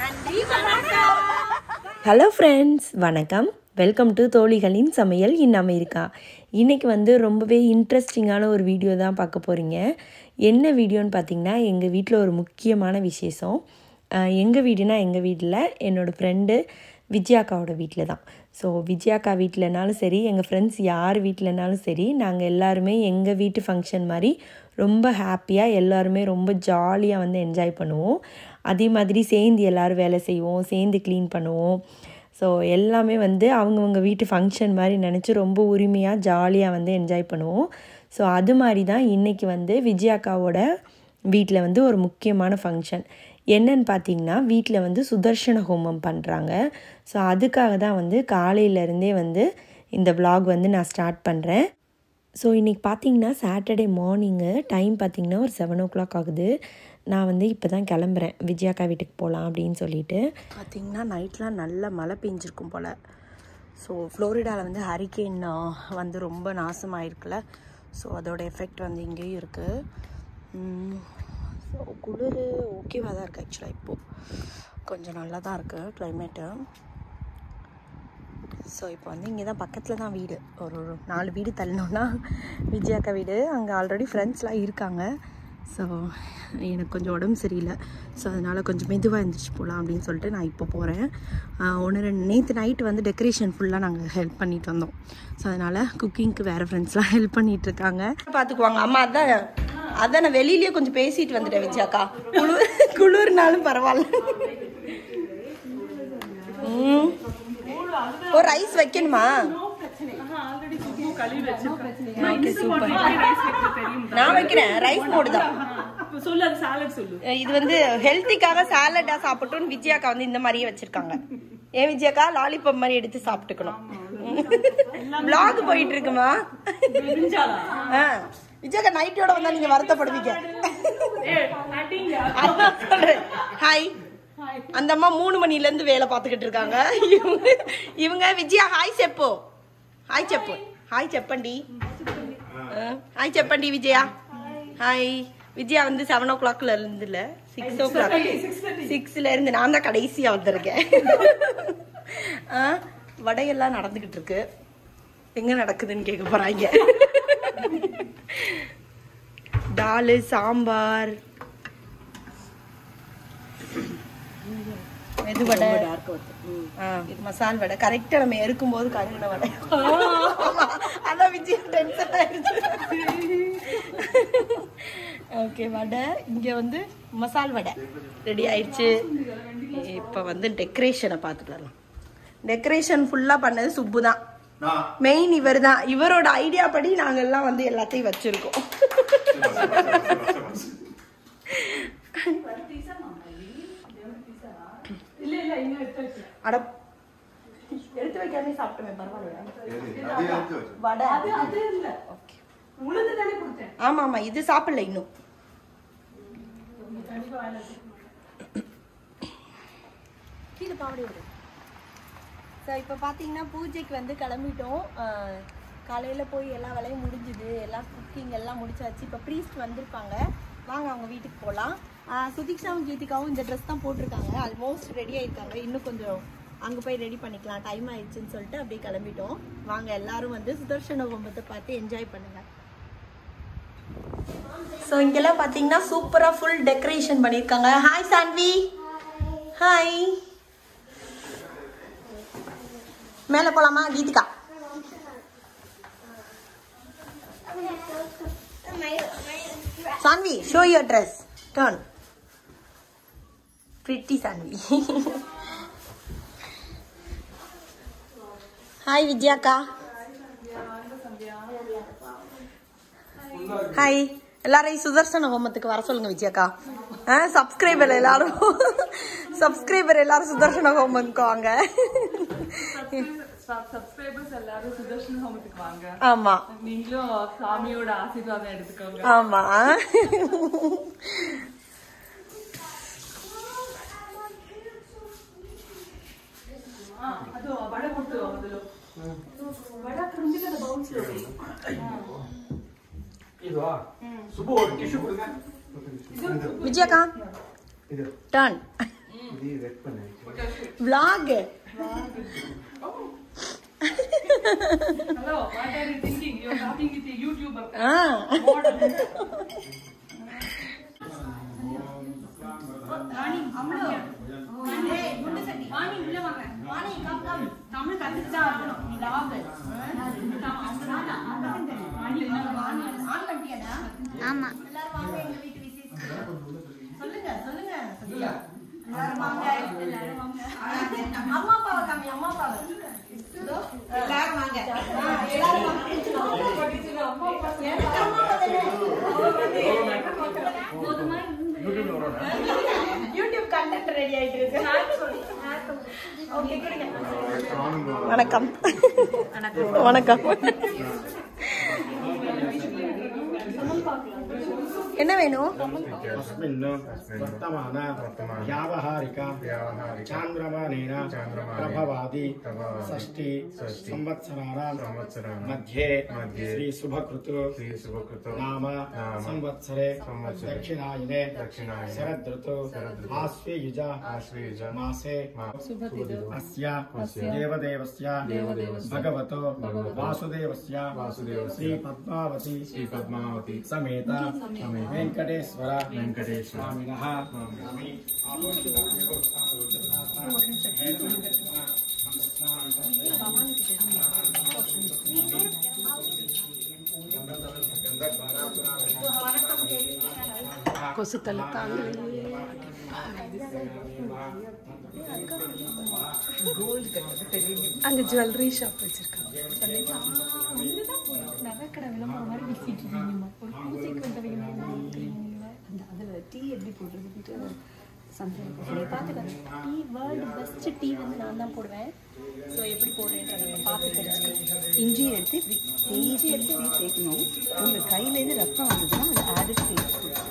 Hello friends வணக்கம் welcome to தோழிகளின் சமையல் இன் அமெரிக்கா இன்றைக்கி வந்து ரொம்பவே இன்ட்ரெஸ்டிங்கான ஒரு வீடியோ தான் பார்க்க போகிறீங்க என்ன வீடியோன்னு பார்த்தீங்கன்னா எங்கள் வீட்டில் ஒரு முக்கியமான விசேஷம் எங்கள் வீடுனா எங்கள் வீட்டில் என்னோடய ஃப்ரெண்டு விஜயாக்காவோட வீட்டில் தான் ஸோ விஜயாக்கா வீட்டிலனாலும் சரி எங்கள் ஃப்ரெண்ட்ஸ் யார் வீட்டிலனாலும் சரி நாங்கள் எல்லாருமே எங்கள் வீட்டு ஃபங்க்ஷன் மாதிரி ரொம்ப ஹாப்பியாக எல்லாருமே ரொம்ப ஜாலியாக வந்து என்ஜாய் பண்ணுவோம் அதே மாதிரி சேர்ந்து எல்லோரும் வேலை செய்வோம் சேர்ந்து க்ளீன் பண்ணுவோம் ஸோ எல்லாமே வந்து அவங்கவுங்க வீட்டு ஃபங்க்ஷன் மாதிரி நினச்சி ரொம்ப உரிமையாக ஜாலியாக வந்து என்ஜாய் பண்ணுவோம் ஸோ அது மாதிரி தான் இன்றைக்கி வந்து விஜயாக்காவோட வீட்டில் வந்து ஒரு முக்கியமான ஃபங்க்ஷன் என்னன்னு பார்த்தீங்கன்னா வீட்டில் வந்து சுதர்ஷன ஹோமம் பண்ணுறாங்க ஸோ அதுக்காக தான் வந்து காலையிலேருந்தே வந்து இந்த vlog வந்து நான் ஸ்டார்ட் பண்ணுறேன் ஸோ இன்றைக்கி பார்த்தீங்கன்னா சாட்டர்டே மார்னிங்கு டைம் பார்த்தீங்கன்னா ஒரு செவன் ஓ கிளாக் ஆகுது நான் வந்து இப்போ தான் கிளம்புறேன் விஜயாக்கா வீட்டுக்கு போகலாம் அப்படின்னு சொல்லிட்டு பார்த்தீங்கன்னா நைட்லாம் நல்ல மழை பெஞ்சிருக்கும் போல் ஸோ ஃப்ளோரிடாவில் வந்து ஹரிக்கேன் வந்து ரொம்ப நாசமாயிருக்குல்ல ஸோ அதோட எஃபெக்ட் வந்து இங்கேயும் இருக்குது ஸோ குளிர் ஓகேவாக தான் இருக்குது ஆக்சுவலாக இப்போது கொஞ்சம் நல்லா தான் இருக்குது கிளைமேட்டு ஸோ இப்போ வந்து இங்கே தான் பக்கத்தில் தான் வீடு ஒரு ஒரு நாலு வீடு தள்ளினோன்னா விஜயாக்கா வீடு அங்கே ஆல்ரெடி ஃப்ரெண்ட்ஸ்லாம் இருக்காங்க ஸோ எனக்கு கொஞ்சம் உடம்பு சரியில்லை ஸோ அதனால் கொஞ்சம் மெதுவாக இருந்துச்சு போகலாம் அப்படின்னு சொல்லிட்டு நான் இப்போ போகிறேன் ஒன்று ரெண்டு நேற்று நைட்டு வந்து டெக்கரேஷன் ஃபுல்லாக நாங்கள் ஹெல்ப் பண்ணிட்டு வந்தோம் ஸோ அதனால் குக்கிங்க்கு வேறு ஃப்ரெண்ட்ஸ்லாம் ஹெல்ப் பண்ணிட்டு இருக்காங்க பார்த்துக்குவாங்க அம்மா அதான் அதான் நான் வெளியிலேயே கொஞ்சம் பேசிட்டு வந்துட்டேன் விஜயாக்கா குளிர் குளிர்னாலும் பரவாயில்ல ம் ஒரு ரைஸ் வைக்கணுமா ஓகே சூப்பர் நான் வைக்கிறேன் ரைஸ் மோடு தான் சொல்லு அது சாலட் சொல்லு இது வந்து ஹெல்த்திக்காக சாலடா சாப்பிட்டோன்னு விஜயாக்கா வந்து இந்த மாதிரியே வச்சிருக்காங்க ஏன் விஜயாக்கா லாலிபாப் மாதிரி எடுத்து சாப்பிட்டுக்கணும் vlog போயிட்டு இருக்குமா ஆ, விஜயாக்கா நைட்டோட வந்தா நீங்க வருத்தப்படுவீங்க அதான் சொல்றேன் ஹாய் அந்த அம்மா மூணு மணில இருந்து வேலை பார்த்துக்கிட்டு இருக்காங்க இவங்க இவங்க விஜயா ஹாய் செப்போ ஹாய் செப்பு ஹாய் செப்பண்டி ஆ, ஹாய் செப்பண்டி விஜயா ஹாய் விஜயா வந்து செவன் ஓ கிளாக்ல இருந்து இல்ல சிக்ஸ் ஓ கிளாக் சிக்ஸ்ல இருந்து நான் தான் கடைசியா வந்திருக்கேன் ஆ, வடையெல்லாம் நடந்துகிட்டு இருக்கு எங்க நடக்குதுன்னு கேட்க போறாங்க டாலு சாம்பார் மெது வடை ஆ, மசால் வடை கரெக்டா நம்ம எருக்கும் போது கருகின வடை ஆமா, அதான் விஜய் டென்ஷன் ஆயிடுச்சு ஓகே வடை இங்க வந்து மசால் வடை ரெடி ஆயிடுச்சு இப்ப வந்து டெக்கரேஷனை பார்த்துட்டு வரலாம் டெக்கரேஷன் ஃபுல்லா பண்ணது சுப்பு தான் மெயின் இவர் தான் இவரோட ஐடியா படி நாங்க எல்லாம் வந்து எல்லாத்தையும் வச்சிருக்கோம் அட எடுத்து வைக்காம சாப்பிட்டுமே பரவாயில்ல வடை ஓகே உளுந்து தானே கொடுத்தேன் ஆமா ஆமா இது சாப்பிடல இன்னும் கீழே பாவடி விடு ஸோ இப்போ பார்த்தீங்கன்னா பூஜைக்கு வந்து கிளம்பிட்டோம் காலையில் போய் எல்லா வேலையும் முடிஞ்சுது எல்லாம் குக்கிங் எல்லாம் முடிச்சாச்சு இப்போ ப்ரீஸ்ட் வந்திருப்பாங்க வாங்க அவங்க வீட்டுக்கு போகலாம் சுதீக்ஷாவும் கீதிகாவும் இந்த ட்ரெஸ் தான் போட்டிருக்காங்க ஆல்மோஸ்ட் ரெடி ஆயிருக்காங்க இன்னும் கொஞ்சம் அங்கே போய் ரெடி பண்ணிக்கலாம் டைம் ஆயிடுச்சுன்னு சொல்லிட்டு அப்படியே கிளம்பிட்டோம் வாங்க எல்லாரும் வந்து சுதர்ஷன கும்பத்தை பார்த்து என்ஜாய் பண்ணுங்க ஸோ இங்கெல்லாம் பார்த்தீங்கன்னா சூப்பராக ஃபுல் டெக்கரேஷன் பண்ணியிருக்காங்க ஹாய் சான்வி ஹாய் மேலே போலாமா Geethika Saanvi show your dress turn pretty Saanvi hi வித்யாக்கா ஹாய் எல்லாரையும் சுதர்சன ஹோமத்துக்கு வர சொல்லுங்க விஜயாக்கா ஆ சப்ஸ்கிரைபர் எல்லாரும் சப்ஸ்கிரைபர் எல்லாரும் சுதர்சன ஹோமத்துக்கு வாங்க சப்ஸ்கிரைபர்ஸ் எல்லாரும் சுதர்ஷன் ஹோமத்துக்கு வாங்க ஆமா நீங்களும் சாமியோட ஆசீர்வாதம் எடுத்துக்கோங்க ஆமா ಅದು ವಡೆ ಕೊಟ್ಟು ಮೊದಲು ವಡೆ ತುಂಬಿದ ಬೌನ್ಸ್ ಇದು ಸುಬ್ಬು ಟಿಶ್ಯೂ ಕೊಡುங்க விஜயாக்கா இது டர்ன் இது வெட் பண்ணு vlog Hello, what are you thinking? You're talking with a YouTuber. ஆ தமிழ் கத்துக்கிட்டா இருக்கணும் நீ லாப ஆன் பண்ணிட்டியாடா ஆமா எல்லாரும் வாங்க எங்க வீட்டு விசேஷத்துக்கு சொல்லுங்க சொல்லுங்க எல்லாரும் வாங்க எல்லாரும் வாங்க அம்மா அப்பாவை காமி அம்மா அப்பாவை இதோ, எல்லாரும் வாங்க ஆ, எல்லாரும் வாங்க எனக்கு அம்மா அப்பா தானே. யூடியூப் கண்டென்ட் ரெடி ஆயிட்டு இருக்கு ஓகே கொடுங்க வணக்கம் வணக்கம் என்ன வேணும் अस्मिन् वर्तमान व्यावहारिक चान्द्रमानेन प्रभवादि षष्टि संवत्सराणां मध्ये श्रीशुभकृतु नाम संवत्सरे दक्षिणायने शरदृतु आश्वयुज मासे अस्य देवदेवस्य भगवतो वासुदेवस्य श्रीपद्मावती पद्मावती समेत वेङ्कटेश्वर वेङ्कटेश्वर स्वामिनः கொசுக்களை தாங்க அங்க ஜுவல்லரி ஷாப் வச்சிருக்காங்க நகைக்கடை விளம்பரம் மாதிரி பேசிட்டு இருக்கீங்கம்மா ஒரு பூஜைக்கு வந்தவங்க அந்த அதில் டீ எப்படி போடுறதுன்ட்டு சந்தேகம் நீ பார்த்துக்க டீ வேர்ல்டு பெஸ்ட் டீ வந்து நான் தான் போடுவேன் ஸோ எப்படி போடுறேன்றத பார்த்து தெரிஞ்சுக்க இஞ்சி எடுத்து இஞ்சி எடுத்து இப்படி சேர்க்கணும் உங்கள் கையிலேருந்து ரத்தம் வந்ததுன்னா அது ஆடிட் டேஸ்ட்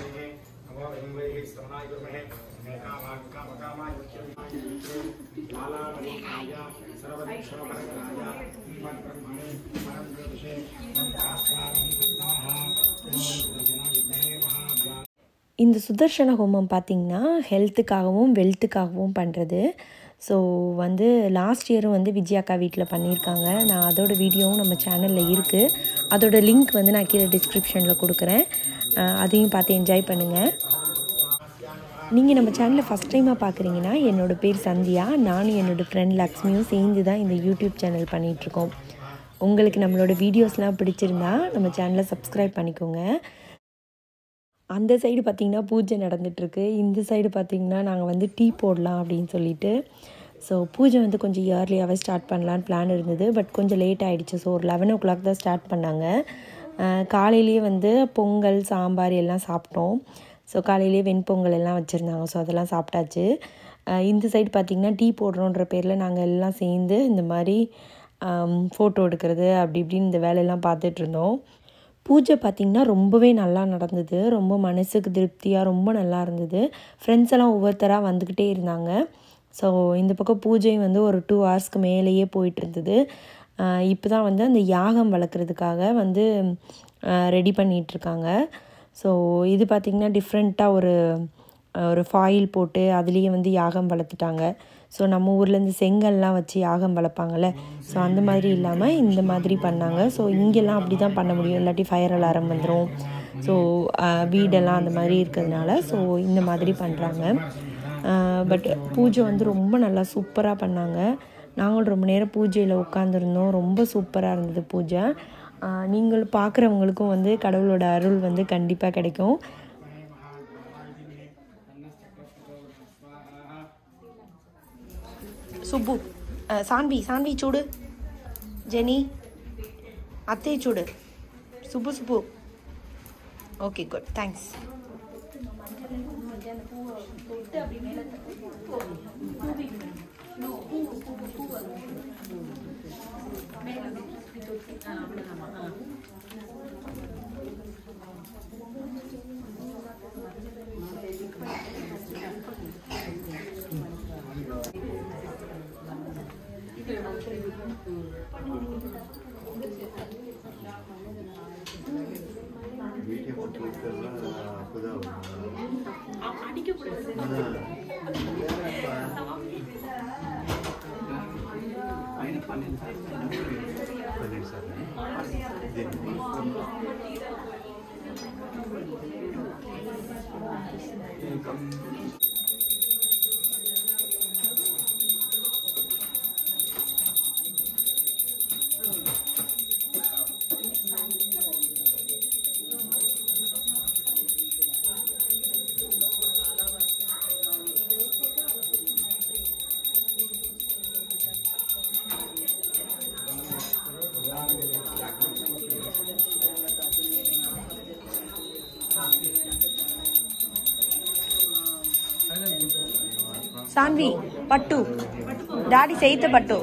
இந்த சுதர்சன ஹோமம் பார்த்திங்கன்னா ஹெல்த்துக்காகவும் வெல்த்துக்காகவும் பண்ணுறது ஸோ வந்து லாஸ்ட் இயரும் வந்து விஜயாக்கா வீட்டில் பண்ணியிருக்காங்க நான் அதோட வீடியோவும் நம்ம சேனலில் இருக்குது அதோட லிங்க் வந்து நான் கீழே டிஸ்கிரிப்ஷனில் கொடுக்குறேன் அஹ் அதையும் பார்த்து என்ஜாய் பண்ணுங்கள் நீங்கள் நம்ம சேனலை ஃபஸ்ட் டைமாக பார்க்குறீங்கன்னா என்னோடய பேர் சந்தியா நானும் என்னோடய ஃப்ரெண்ட் லக்ஷ்மியும் சேர்ந்து தான் இந்த யூடியூப் சேனல் பண்ணிகிட்ருக்கோம் உங்களுக்கு நம்மளோட வீடியோஸ்லாம் பிடிச்சிருந்தா நம்ம சேனலை சப்ஸ்கிரைப் பண்ணிக்கோங்க அந்த சைடு பார்த்திங்கன்னா பூஜை நடந்துகிட்ருக்கு இந்த சைடு பார்த்திங்கன்னா நாங்கள் வந்து டீ போடலாம் அப்படின்னு சொல்லிட்டு ஸோ பூஜை வந்து கொஞ்சம் இயர்லியாகவே ஸ்டார்ட் பண்ணலான்னு பிளான் இருந்தது பட் கொஞ்சம் லேட் ஆகிடுச்சு ஸோ ஒரு லெவன் ஓ கிளாக் தான் ஸ்டார்ட் பண்ணாங்க அஹ் காலையிலேயே வந்து பொங்கல் சாம்பார் எல்லாம் சாப்பிட்டோம் ஸோ காலையிலேயே வெண்பொங்கல் எல்லாம் வச்சுருந்தாங்க ஸோ அதெல்லாம் சாப்பிட்டாச்சு அஹ் இந்த சைடு பார்த்திங்கன்னா டீ போடுறோன்ற பேரில் நாங்கள் எல்லாம் சேர்ந்து இந்த மாதிரி ஃபோட்டோ எடுக்கிறது அப்படி இப்படின்னு இந்த வேலையெல்லாம் பார்த்துட்டு இருந்தோம் பூஜை பார்த்திங்கன்னா ரொம்பவே நல்லா நடந்தது ரொம்ப மனசுக்கு திருப்தியாக ரொம்ப நல்லா இருந்தது ஃப்ரெண்ட்ஸ் எல்லாம் ஒவ்வொருத்தராக வந்துக்கிட்டே இருந்தாங்க ஸோ இந்த பக்கம் பூஜை வந்து ஒரு டூ ஹவர்ஸ்க்கு மேலேயே போயிட்டு இருந்தது இப்போ தான் வந்து அந்த யாகம் வளர்க்குறதுக்காக வந்து ரெடி பண்ணிகிட்ருக்காங்க ஸோ இது பார்த்திங்கன்னா டிஃப்ரெண்ட்டாக ஒரு ஒரு ஃபாயில் போட்டு அதுலேயே வந்து யாகம் வளர்த்துட்டாங்க ஸோ நம்ம ஊரில் இந்த செங்கல்லாம் வச்சு யாகம் வளர்ப்பாங்கள்ல ஸோ அந்த மாதிரி இல்லாமல் இந்த மாதிரி பண்ணாங்க ஸோ இங்கெல்லாம் அப்படி தான் பண்ண முடியும் இல்லாட்டி ஃபயர் அலாரம் வந்துடும் ஸோ வீடெல்லாம் அந்த மாதிரி இருக்கிறதுனால ஸோ இந்த மாதிரி பண்ணுறாங்க பட் பூஜை வந்து ரொம்ப நல்லா சூப்பராக பண்ணாங்க நாங்களும் ரொம்ப நேரம் பூஜையில் உட்காந்துருந்தோம் ரொம்ப சூப்பராக இருந்தது பூஜை நீங்கள் பார்க்குறவங்களுக்கும் வந்து கடவுளோட அருள் வந்து கண்டிப்பாக கிடைக்கும் சுப்பு சான்வி சான்வி சூடு ஜெனி அத்தை சூடு Subbu Subbu okay good thanks வீட்டை போட்டு வைக்கிறதுலாம் அப்போதான் வரும். அதான். சான்வி பட்டு டாடி செய்த பட்டு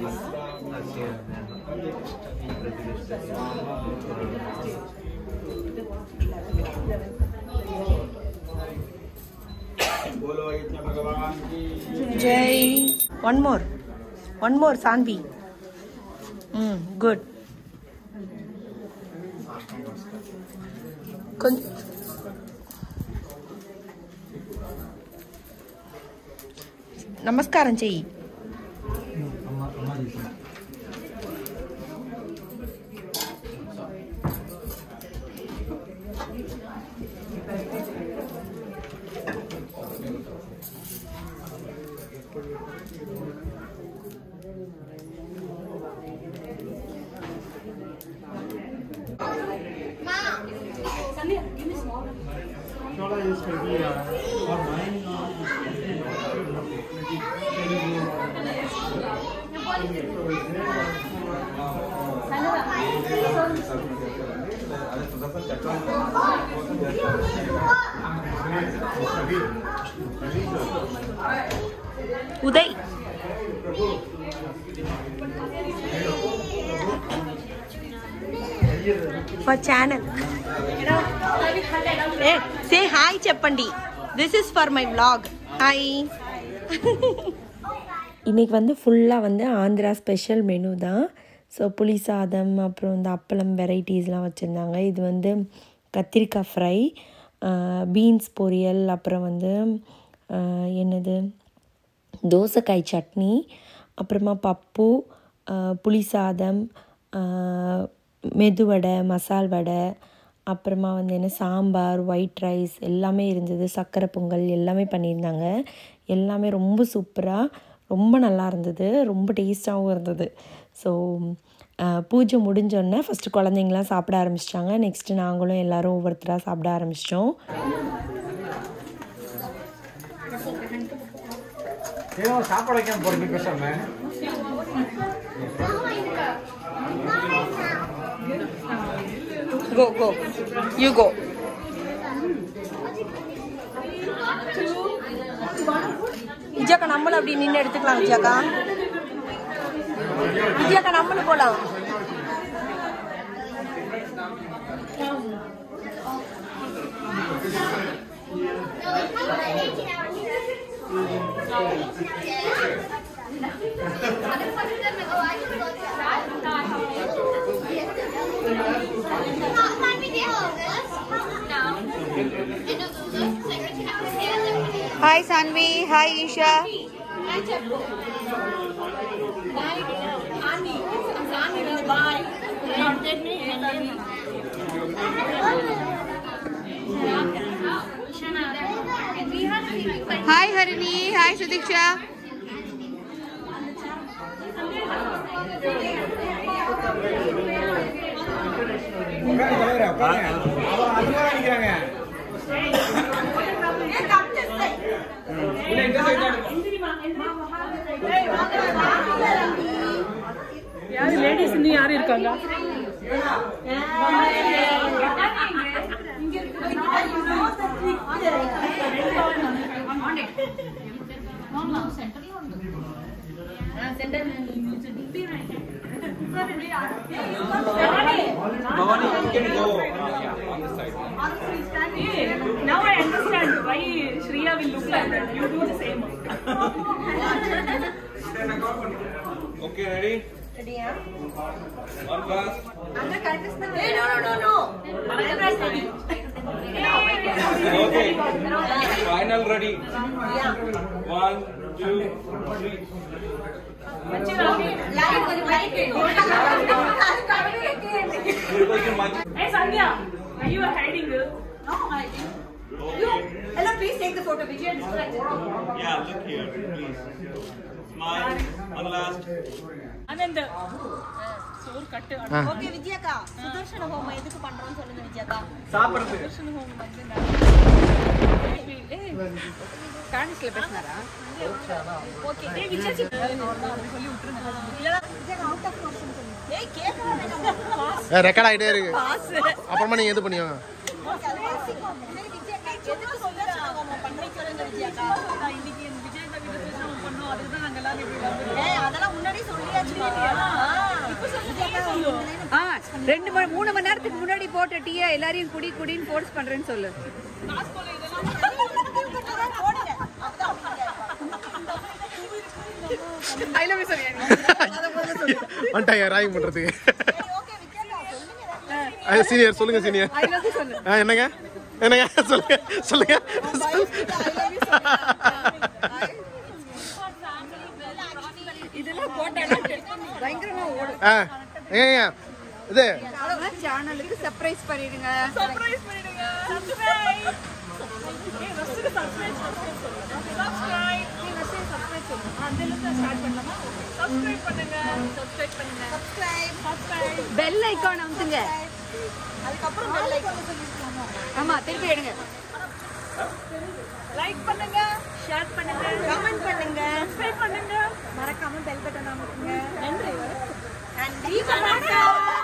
बोलो यज्ञ भगवान की ஜெய் one more one more Saanvi hmm good கொஞ்சம் நமஸ்காரம் செய் Uday for channel hey, say hi చెప్పండి this is for my vlog hi இன்னைக்கு வந்து ஃபுல்லாக வந்து ஆந்திரா ஸ்பெஷல் மெனு தான் ஸோ புளி சாதம் அப்புறம் இந்த அப்பளம் வெரைட்டிஸ்லாம் வச்சுருந்தாங்க இது வந்து கத்திரிக்காய் ஃப்ரை பீன்ஸ் பொரியல் அப்புறம் வந்து ஆஹ், என்னது தோசைக்காய் சட்னி அப்புறமா பப்பு ஆஹ், புளி சாதம் ஆஹ், மெதுவடை மசால் வடை அப்புறமா வந்து என்ன சாம்பார் ஒயிட் ரைஸ் எல்லாமே இருந்தது சக்கரை பொங்கல் எல்லாமே பண்ணியிருந்தாங்க எல்லாமே ரொம்ப சூப்பராக ரொம்ப நல்லா இருந்தது ரொம்ப டேஸ்ட்டாகவும் இருந்தது ஸோ பூஜை முடிஞ்சோடனே ஃபஸ்ட்டு குழந்தைங்களாம் சாப்பிட ஆரம்பிச்சிட்டாங்க நெக்ஸ்ட்டு நாங்களும் எல்லாரும் ஒவ்வொருத்தராக சாப்பிட ஆரம்பிச்சிட்டோம் ஏதோ சாப்பாடு வைக்காம போறீங்க பேசாம கோ கோ யூ கோ விஜயாக்கா நம்மளும் அப்படி நின்று எடுத்துக்கலாம் விஜயாக்கா விஜயாக்கா நம்மளும் போலாம் hi Saanvi hi Isha hi Harini hi Sudiksha உட்காருங்க தலைவரே, உட்காருங்க. அவங்க அதிகமா நிக்கிறாங்க. இல்ல, இந்த side தான் இருக்கும். யாரு லேடிஸ் இன்னும் யாரு இருக்காங்க Now I understand why Shreya will look like that. You do the same. Okay, ready? One glass. No, no, no, no. Okay. Final ready. One, two, three. Light கொஞ்சம் light You're going to match. Hey, Sandhya, are you hiding? No, I think. You, hello, please take the photo. Vijay distracted. Yeah, look here, please. Smile. One last. Anand. சோறு கட்டு okay விஜயக்கா Sudarshana ஹோமம் எதுக்கு பண்றோம்னு சொல்லுங்க விஜயக்கா சுதர்ஷன ஹோமம் வந்து நான் ஸ்பானிஷ்ல பேசினாரா ஓகே டேய் விஜய் சொல்லி விட்டுருங்க இல்லனா விஜயக்கா அவுட் ஆஃப் கொஸ்டின் சொல்லுங்க ஏய் கேட்கலாம் ரெக்கார்ட் ஆகிட்டே இருக்கு அப்புறமா நீங்க எது பண்ணுவீங்க விஜயக்கா எதுக்கு சுதர்ஷன ஹோமம் பண்றீங்க சொல்லுங்க விஜயக்கா இன்னைக்கு இந்த விஜய் தான் வீட்டு பேசணும் பண்ணோம் அதுதான் நாங்க எல்லாரும் இப்படி வந்து ஏய் அதெல்லாம் முன்னாடி சொல்லியாச்சு இப்போ சொல்லு ஆ ரெண்டு மணி மூணு மணி நேரத்துக்கு முன்னாடி போட்ட டீயை எல்லாரையும் குடி குடின்னு ஃபோர்ஸ் பண்றேன்னு சொல்லு போடுங்க அப்பதான் ஐ லவ் யூ சொல்லியா வந்துட்டாங்க ராயிங் பண்றதுக்கு ஓகே விஜயக்கா சொல்லுங்க அது சீனியர் சொல்லுங்க சீனியர் ஐ லவ் யூ சொல்லு ஆ என்னங்க என்னங்க சொல்லுங்க சொல்லுங்க இதெல்லாம் போட்டாங்க பயங்கரமா ஓடும் ஆ ஏங்க இது சேனலுக்கு சர்ப்ரைஸ் பண்ணிடுங்க சர்ப்ரைஸ் பண்ணிடுங்க சப்ஸ்கிரைப் ஏய் ரஸ்க்கு சப்ஸ்கிரைப் சப்ஸ்கிரைப் நீ ரஸ்க்கு சப்ஸ்கிரைப் சொல்லு அதுல இருந்து ஸ்டார்ட் பண்ணலாமா சப்ஸ்கிரைப் பண்ணுங்க சப்ஸ்கிரைப் பண்ணுங்க சப்ஸ்கிரைப் சப்ஸ்கிரைப் பெல் ஐகான் அமுத்துங்க அதுக்கப்புறம் பெல் ஐகான் சொல்லிருக்காங்க ஆமா திருப்பி எடுங்க லைக் பண்ணுங்க ஷேர் பண்ணுங்க கமெண்ட் பண்ணுங்க சப்ஸ்கிரைப் பண்ணுங்க மறக்காம பெல் பட்டன் அமுக்குங்க நன்றி நன்றி வணக்கம்